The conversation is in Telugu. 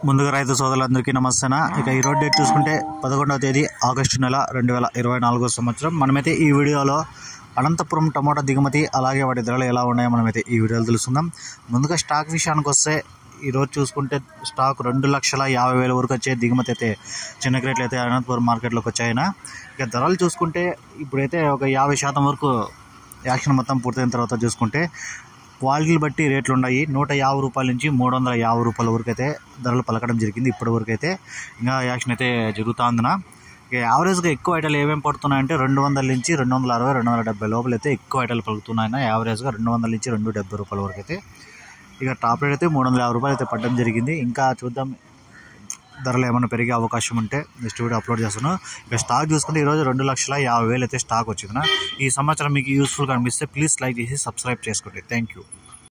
ముందుగా రైతు సోదరులందరికీ నమస్తేనా ఇక ఈ రోడ్ డేట్ చూసుకుంటే పదకొండవ తేదీ ఆగస్టు నెల రెండు వేల ఇరవై నాలుగో సంవత్సరం మనమైతే ఈ వీడియోలో అనంతపురం టమోటా దిగుమతి అలాగే వాటి ధరలు ఎలా ఉన్నాయో మనమైతే ఈ వీడియోలో తెలుసుకుందాం ముందుగా స్టాక్ విషయానికి వస్తే ఈరోజు చూసుకుంటే స్టాక్ రెండు లక్షల యాభై వేల వరకు వచ్చే దిగుమతి అయితే చిన్న క్రేట్లు అయితే అనంతపురం మార్కెట్లోకి వచ్చాయన ఇక ధరలు చూసుకుంటే ఇప్పుడైతే ఒక యాభై శాతం వరకు యాక్షన్ మొత్తం పూర్తయిన తర్వాత చూసుకుంటే క్వాలిటీలు బట్టి రేట్లు ఉన్నాయి నూట యాభై రూపాయల నుంచి మూడు వందల యాభై రూపాయల వరకు అయితే ధరలు పలకడం జరిగింది ఇప్పటి వరకు అయితే ఇంకా యాక్షన్ అయితే జరుగుతుందిన ఇక యావరేజ్గా ఎక్కువ ఐటలు ఏమేమి పడుతున్నాయంటే రెండు వందల నుంచి రెండు వందల అరవై రెండు వందల డెబ్బై లోపల అయితే ఎక్కువ ఐటలు పలుకుతున్నాయన యావరేజ్గా రెండు వందల నుంచి రెండు డెబ్బై రూపాయల వరకు అయితే ఇక టాప్ రేట్ అయితే మూడు వందల యాభై రూపాయలు అయితే పడడం జరిగింది ఇంకా చూద్దాం ధరలు ఏమైనా పెరిగే అవకాశం ఉంటే నెక్స్ట్ వీడియో అప్లోడ్ చేస్తాను ఇక స్టాక్ చూసుకుంటే ఈరోజు రెండు లక్షల యాభై వేలు అయితే స్టాక్ వచ్చింది ఈ సంవత్సరం మీకు యూస్ఫుల్గా అనిపిస్తే ప్లీజ్ లైక్ చేసి సబ్స్క్రైబ్ చేసుకోండి థ్యాంక్ యూ